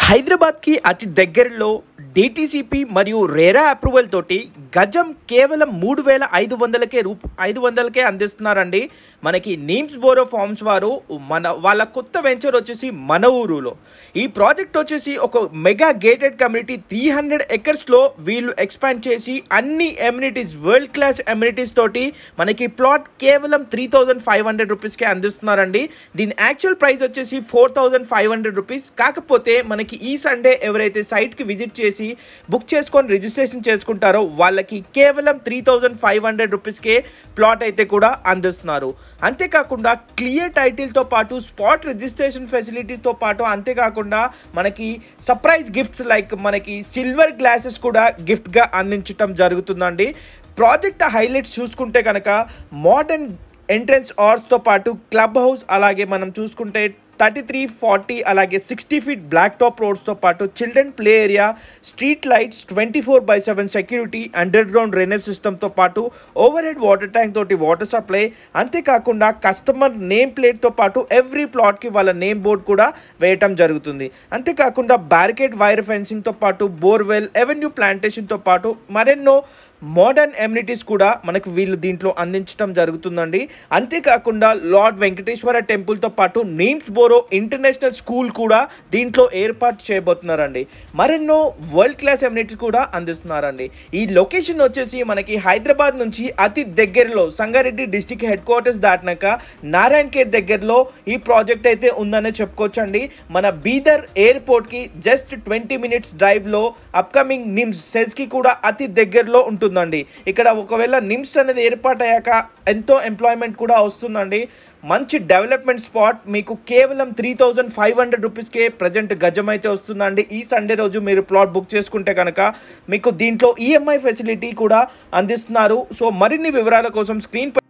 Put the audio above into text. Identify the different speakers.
Speaker 1: హైదరాబాద్కి అతి దగ్గరలో డిటిసిపి మరియు రేరా అప్రూవల్ తోటి గజం కేవలం మూడు వేల ఐదు వందలకే రూప ఐదు వందలకే అందిస్తున్నారండి మనకి నీమ్స్ బోరో ఫార్మ్స్ వారు మన వాళ్ళ కొత్త వెంచర్ వచ్చేసి మన ఊరులో ఈ ప్రాజెక్ట్ వచ్చేసి ఒక mega gated community three hundred ఎకర్స్లో వీళ్ళు ఎక్స్పాండ్ చేసి అన్ని ఎమ్యూనిటీస్ వరల్డ్ క్లాస్ ఎమ్యూనిటీస్ తోటి మనకి ప్లాట్ కేవలం త్రీ థౌజండ్ ఫైవ్ హండ్రెడ్ రూపీస్కే అందిస్తున్నారండి దీని యాక్చువల్ ప్రైస్ వచ్చేసి four thousand five hundred rupees కాకపోతే మనకి ఈ సండే ఎవరైతే సైట్కి విజిట్ చేసి బుక్ చేసుకొని రిజిస్ట్రేషన్ చేసుకుంటారో వాళ్ళకి కేవలం త్రీ థౌజండ్ ఫైవ్ హండ్రెడ్ రూపీస్కే ప్లాట్ అయితే కూడా అందిస్తున్నారు అంతేకాకుండా క్లియర్ టైటిల్తో పాటు స్పాట్ రిజిస్ట్రేషన్ ఫెసిలిటీతో పాటు అంతేకాకుండా మనకి సర్ప్రైజ్ గిఫ్ట్స్ లైక్ మనకి సిల్వర్ గ్లాసెస్ కూడా గిఫ్ట్గా అందించటం జరుగుతుందండి ప్రాజెక్ట్ హైలైట్స్ చూసుకుంటే కనుక మోడర్న్ ఎంట్రన్స్ ఆర్స్తో పాటు క్లబ్ హౌస్ అలాగే మనం చూసుకుంటే థర్టీ త్రీ ఫార్టీ అలాగే సిక్స్టీ ఫీట్ బ్లాక్ టాప్ రోడ్స్తో పాటు children play area street lights twenty four by seven security underground drainage సిస్టమ్తో పాటు ఓవర్ హెడ్ వాటర్ ట్యాంక్ తోటి వాటర్ సప్లై అంతేకాకుండా కస్టమర్ నేమ్ ప్లేట్తో పాటు ఎవ్రీ ప్లాట్కి వాళ్ళ నేమ్ బోర్డ్ కూడా వేయటం జరుగుతుంది అంతేకాకుండా బ్యారికేడ్ వైర్ ఫెన్సింగ్తో పాటు బోర్వెల్ ఎవెన్యూ ప్లాంటేషన్తో పాటు మరెన్నో మోడర్న్ ఎమ్యూనిటీస్ కూడా మనకు వీళ్ళు దీంట్లో అందించడం జరుగుతుందండి అంతేకాకుండా లార్డ్ వెంకటేశ్వర టెంపుల్తో పాటు నేమ్స్ బోరో ఇంటర్నేషనల్ స్కూల్ కూడా దీంట్లో ఏర్పాటు చేయబోతున్నారండి మరెన్నో వరల్డ్ క్లాస్ ఎమ్యూనిటీస్ కూడా అందిస్తున్నారండి ఈ లొకేషన్ వచ్చేసి మనకి హైదరాబాద్ నుంచి అతి దగ్గరలో సంగారెడ్డి డిస్టిక్ హెడ్ క్వార్టర్స్ దాటినాక నారాయణ్ ఖేడ్ దగ్గరలో ఈ ప్రాజెక్ట్ అయితే ఉందనే చెప్పుకోవచ్చండి మన బీదర్ ఎయిర్పోర్ట్కి జస్ట్ ట్వంటీ మినిట్స్ డ్రైవ్లో అప్కమింగ్ నిమ్స్ సెస్కి కూడా అతి దగ్గరలో ఉంటుందండి ఇక్కడ ఒకవేళ నిమ్స్ అనేది ఏర్పాటయ్యాక ఎంతో ఎంప్లాయ్మెంట్ కూడా వస్తుందండి మంచి డెవలప్మెంట్ స్పాట్ మీకు కేవలం త్రీ థౌజండ్ ఫైవ్ హండ్రెడ్ రూపీస్కే ప్రజెంట్ గజం అయితే వస్తుందండి ఈ సండే రోజు మీరు ప్లాట్ బుక్ చేసుకుంటే కనుక మీకు దీంట్లో ఈఎంఐ ఫెసిలిటీ కూడా అందిస్తున్నారు సో మరిన్ని వివరాల కోసం స్క్రీన్